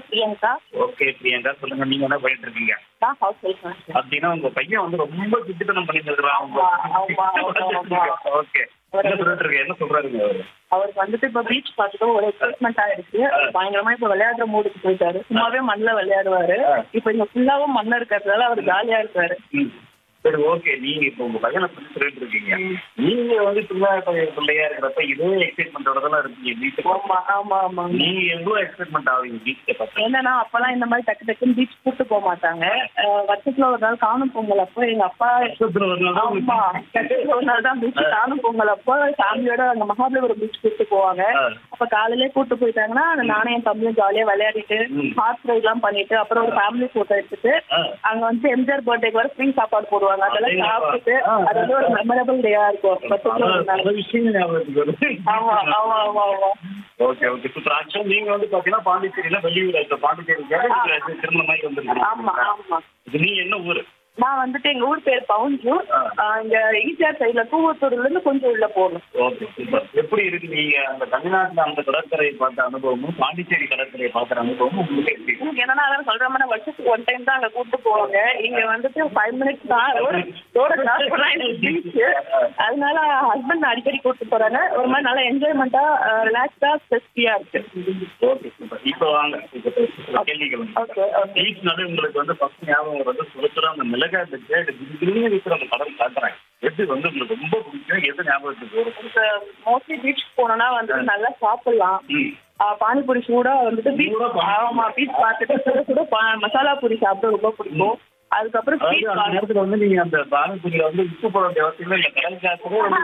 Priyanka okay Priyanka சொல்லுங்க நீங்க என்ன பண்ணிட்டு இருக்கீங்க நான் ஹவுஸ் ஒய்ஃப் அப்படின்னா உங்க பையன் வந்து ரொம்ப சுத்தித்தனம் பண்ணிட்டு இருக்கான் ஆமா, ஆமா, ஆமா, ஆமா. ஓகே என்ன சொல்லிட்டு இருக்கு என்ன சொல்றாருங்க அவரு அவருக்கு வந்துட்டு இப்ப பீச் பார்த்துட்டு ஒரு எக்ஸைட்மெண்ட் ஆயிடுச்சு பயங்கரமா இப்ப விளையாடுற மூடுக்கு போயிட்டாரு சும்மாவே மண்ணுல விளையாடுவாரு இப்ப இங்க ஃபுல்லாவும் மண்ணு இருக்கிறதுனால அவர் ஜாலியா இருக்காரு ம். சரி ஓகே நீங்க இப்ப உங்க பையனை பத்தி சொல்லிட்டு இருக்கீங்க நீங்க வந்து பிள்ளை பையன் பிள்ளையா இருக்கிறப்ப இதே எக்ஸைட்மெண்டோட தான் இருக்கீங்க வீட்டுக்கு ஆமா ஆமா ஆமா நீங்க எவ்வளவு எக்ஸைட்மெண்ட் ஆவீங்க வீட்டை பார்த்து என்னன்னா அப்பெல்லாம் இந்த மாதிரி டக்கு டக்குன்னு பீச் கூட்டு போக மாட்டாங்க அஹ் வருஷத்துல ஒரு நாள் காணும் பொங்கல் அப்போ எங்க அப்பா ஆமா வருஷத்துல ஒரு நாள் தான் பீச் காணும் பொங்கல் அப்போ ஃபேமிலியோட அங்க மகாபலிபுரம் பீச் கூட்டு போவாங்க ஆ. அப்ப காலையிலே கூட்டு போயிட்டாங்கன்னா அந்த நானும் என் தம்பியும் ஜாலியா விளையாடிட்டு ம். ஹார்ட் ரைட் எல்லாம் பண்ணிட்டு அப்புறம் ஒரு ஃபேமிலி போட்டோ எடுத்துட்டு ஆ. அங்க வந்து எம்ஜிஆர் பர்த்டேக்கு வர ஃப்ரீ சாப்பாடு போடுவாங்க அதெல்லாம் அடேங்கப்பா. சாப்பிட்டுட்டு ஆ. அது வந்து ஒரு மெமரபிள் டேயா இருக்கும் வருஷத்துல ஒரு நாள். பல விஷயங்கள் ஞாபகத்துக்கு வருது. ஆமா ஆமா ஆமா ஆமா ஓகே ஓகே சூப்பர் ஆக்சுவலா நீங்க வந்து பாத்தீங்கன்னா பாண்டிச்சேரியில வெளியூர் இருக்க பாண்டிச்சேரி திருமணமாய் ஆமா வந்திருக்கீங்க ஆமா இது நீ என்ன ஊரு நான் வந்துட்டு எங்க ஊர் பேர் பவுஞ்சு ஆ. ஆஹ் இங்க ஈசிஆர் சைடுல கூவத்தூர்ல இருந்து கொஞ்சம் உள்ள போகணும் ஓகே சூப்பர் எப்படி இருக்கு நீங்க அந்த தமிழ்நாட்டுல அந்த கடற்கரையை பார்த்த அனுபவமும் பாண்டிச்சேரி கடற்கரையை பார்க்குற அனுபவமும் உங்களுக்கு எப்படி இருக்கு? எனக்கு என்னன்னா அதான் சொல்ற மாதிரி வருஷத்துக்கு ஒன் டைம் தான் அங்க கூட்டு போவாங்க இங்க வந்துட்டு ஃபைவ் மினிட்ஸ் தான் ரோட ரோட கிராஸ் பண்ணா எனக்கு பீச் அதனால ஹஸ்பண்ட் அடிக்கடி கூட்டு போறாங்க ஒரு மாதிரி நல்லா என்ஜாய்மெண்டா ரிலாக்ஸ்டா ஸ்ட்ரெஸ் ஃப்ரீயா இருக்கு ஓகே சூப்பர் இப்போ வாங்க இப்போ சில கேள்விகள் ஓகே ஓகே பீச்னாலே உங்களுக்கு வந்து ஃபர்ஸ்ட் ஞாபகம் வந்து சுடுசுட அந்த மிளகாய் பஜ்ஜி அந்த கிரின்னு இருக்கிற அந்த கடல் காட்டுறேன் எது வந்து உங்களுக்கு ரொம்ப பிடிக்கும் எது ஞாபகத்துக்கு வரும் எனக்கு மோஸ்ட்லி பீச் போனோம்னா வந்துட்டு நல்லா சாப்பிடலாம் ம். ஆஹ் பானிபூரி சூடா வந்துட்டு பீச் சூடா பானி- ஆமா பீச் பார்த்துட்டு சுட சுட பா- மசாலா பூரி சாப்பிட ரொம்ப பிடிக்கும் அதுக்கப்புறம் அதாவது பீச் அந்த நேரத்துல வந்து நீங்க அந்த பானிபூரியில வந்து உப்பு போட வேண்டிய அவசியம் இல்லை கடல் காசுல வந்து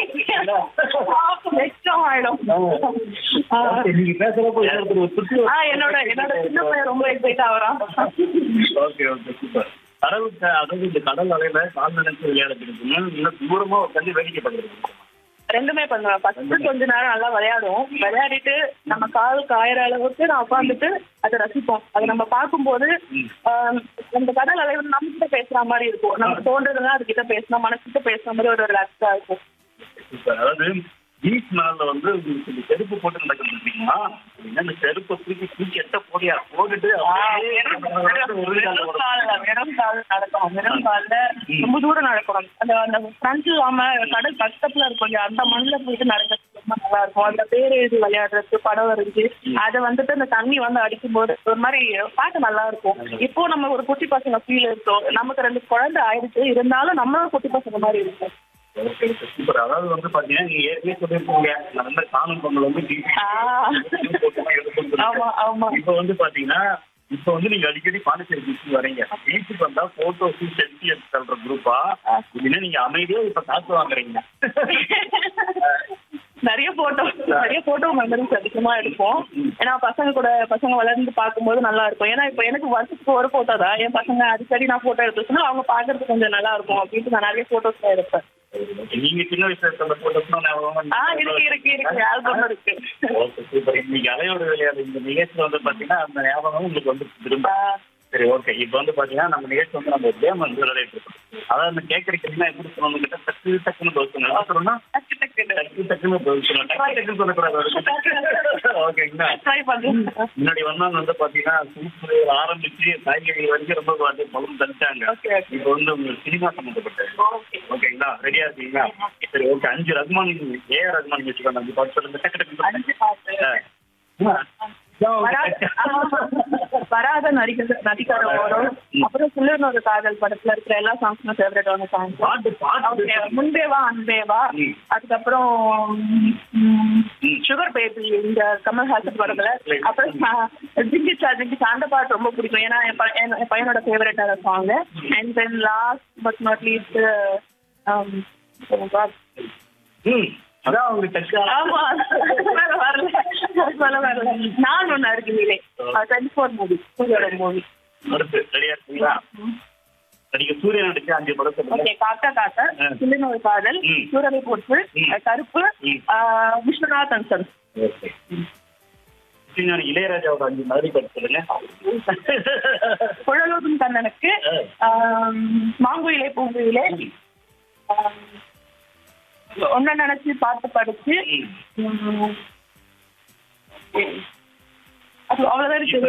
உப்பு நெக்ஸ்டும் ஆயிடும் Okay, நீங்க பேசுறப்போ இன்னொருத்தர் ஒரு சுத்தி ஆ, என்னோட என்னோட சின்ன பையன் ரொம்ப எக்ஸைட் ஆகுறான் ஓகே ஓகே சூப்பர் கடல் க- அதாவது இந்த கடல் அலையில கால் நினைச்சு விளையாடுறதுக்கு இன்னும் தூரமா உட்காந்து வேடிக்கை பண்றது ரெண்டுமே பண்ணுவேன் ஃபர்ஸ்ட் கொஞ்ச நேரம் நல்லா விளையாடுவோம் விளையாடிட்டு நம்ம கால் காயற அளவுக்கு நான் உட்காந்துட்டு அதை ரசிப்போம் அதை நம்ம பார்க்கும்போது ஆம், அந்த கடல் அலை வந்து நம்ம கிட்ட பேசுற மாதிரி இருக்கும் நமக்கு தோன்றதுன்னா அது கிட்ட பேசணும் மனசுக்கிட்ட பேசுற மாதிரி ஒரு ரிலாக்ஸா இருக்கும் சூப்பர் அதாவது பீச் நாள்ல வந்து உங்களுக்கு இந்த செருப்பு போட்டு நடக்கிறது தெரியுமா அப்படின்னா இந்த செருப்பை தூக்கி தூக்கி எட்ட போடியா போட்டுட்டு அப்படியே ஒரு கால்ல வெறும் ஒரு- கால்ல வெறும் கால் நடக்கணும் வெறும் கால்ல ரொம்ப தூரம் நடக்கணும் அந்த அந்த ஃப்ரண்ட் இல்லாம கடல் பக்கத்துல இருக்கும் இல்லையா, அந்த மண்ணில் போயிட்டு நடக்கிறது ரொம்ப நல்லா இருக்கும் அந்த பேர் எழுதி விளையாடுறது படம் வரைஞ்சு அதை வந்துட்டு அந்த தண்ணி வந்து அடிக்கும் போது ஒரு மாதிரி பார்க்க நல்லா இருக்கும் இப்போ நம்ம ஒரு குட்டி பசங்க ஃபீல் இருக்கும் நமக்கு ரெண்டு குழந்தை ஆயிடுச்சு இருந்தாலும் நம்மளும் குட்டி பசங்க மாதிரி இருக்கும் ஓகே சூப்பர் அதாவது வந்து பாத்தீங்கன்னா நீங்க ஏற்கனவே சொல்லியிருக்கீங்க நல்ல காணும் பொங்கல் வந்து டிவி ஆ. ஆமா ஆமா இப்போ வந்து பாத்தீங்கன்னா இப்போ வந்து நீங்க அடிக்கடி பாண்டிச்சேரி பீச்சுக்கு வரீங்க பீச்சுக்கு வந்தா போட்டோஸ் செல்ஃபி எடுத்து தள்ளுற குரூப்பா இல்லைன்னா நீங்க அமைதியா இப்ப காசு வாங்குறீங்க நிறைய போட்டோ நிறைய போட்டோ மெமரிஸ் அதிகமா எடுப்போம் ஏன்னா பசங்க கூட பசங்க வளர்ந்து பார்க்கும்போது நல்லா இருக்கும் ஏன்னா இப்போ எனக்கு வருஷத்துக்கு ஒரு போட்டோ தான் என் பசங்க அடிக்கடி நான் போட்டோ எடுத்துச்சுன்னா அவங்க பார்க்கறதுக்கு கொஞ்சம் நல்லா இருக்கும் அப்படின்ட்டு நான் நிறைய போட்டோஸ் தான் எடுப்பேன் நீங்க சின்ன வயசுல இருக்க அந்த போட்டோஸ் ஆ இருக்கு இருக்கு இருக்கு ஆல்பம் இருக்கு ஓகே சூப்பர் இன்னைக்கு அலையோட விளையாடு இந்த நிகழ்ச்சியில வந்து பாத்தீங்கன்னா அந்த ஞாபகம் உங்களுக்கு வந்து திரும்ப ஆ, சரி ஓகே இப்போ வந்து பாத்தீங்கன்னா நம்ம நிகழ்ச்சி வந்து நம்ம கேம் வந்து விளையாடிட்டு இருக்கோம் அதாவது அந்த கேட்கற கேள்வினா எப்படி சொல்லணும் கிட்ட டக்கு டக்குன்னு பதில் சொல்லணும் என்ன சொல்லணும்னா டக்கு டக்குன்னு. டக்கு டக்குன்னு பதில் சொல்லணும் டக்கு டக்குன்னு சொல்லக்கூடாது ஓகேங்களா ட்ரை பண்றேன் முன்னாடி வந்தாங்க வந்து பாத்தீங்கன்னா சூப்பு ஆரம்பிச்சு காய்கறி வரைக்கும் ரொம்ப பாட்டு பழம் தந்துட்டாங்க ஓகே ஓகே இப்போ வந்து உங்களுக்கு சினிமா சம்மந்தப்பட்டது ஓகே ஓகேங்களா ரெடியா இருக்கீங்களா சரி ஓகே அஞ்சு ரகுமான் ஏ ஆர் ரகுமான் வச்சுக்கோங்க அஞ்சு பாட்டு சொல்லுங்க டக்கு டக்கு அஞ்சு பாட்டு வராத வராத நடிகர் நடிக்கார ஓரம் அப்புறம் சில்லர்னு ஒரு காதல் படத்துல இருக்கிற எல்லா சாங்ஸும் ஃபேவரட்டான சாங்ஸ் பாட்டு பாட்டு ஓகே முன்பேவா அன்பேவா ம். அதுக்கப்புறம் சுகர் பேபி இந்த கமல்ஹாசன் படத்துல அப்புறம் ஜிங்கிச்சா ஜிங்கிச்சா அந்த பாட்டு ரொம்ப பிடிக்கும் ஏன்னா என் ப- என் என் பையனோட ஃபேவரட்டான song and then last but not least hmm அதான் உங்களுக்கு டக்கு ஆமா அதுக்கு மேல வரல அதுக்கு மேல வரல நான் ஒண்ணு இருக்குங்களே டுவெண்ட்டி ஃபோர் மூவி சூரியோட மூவி அடுத்து ரெடியா இருக்கீங்களா நடிகர் சூரியன் நடிச்ச அஞ்சு படத்தை ஓகே காக்கா காக்கா ஆ. சில்லுன்னு ஒரு காதல் ம். சூரரை போட்டு ம். கருப்பு ம். ஆ, விஸ்வநாதன் சன் ஓகே பின்னாடி இளையராஜாவோட அஞ்சு மாதிரி படம் சொல்லுங்க குழலூதும் கண்ணனுக்கு ஆ. ஆம், மாங்குயிலே பூங்குயிலே ஆம், ஒன்ன நினைச்சு பாட்டு படிச்சு ம். ம், அது அவ்வளவுதான் இருக்கு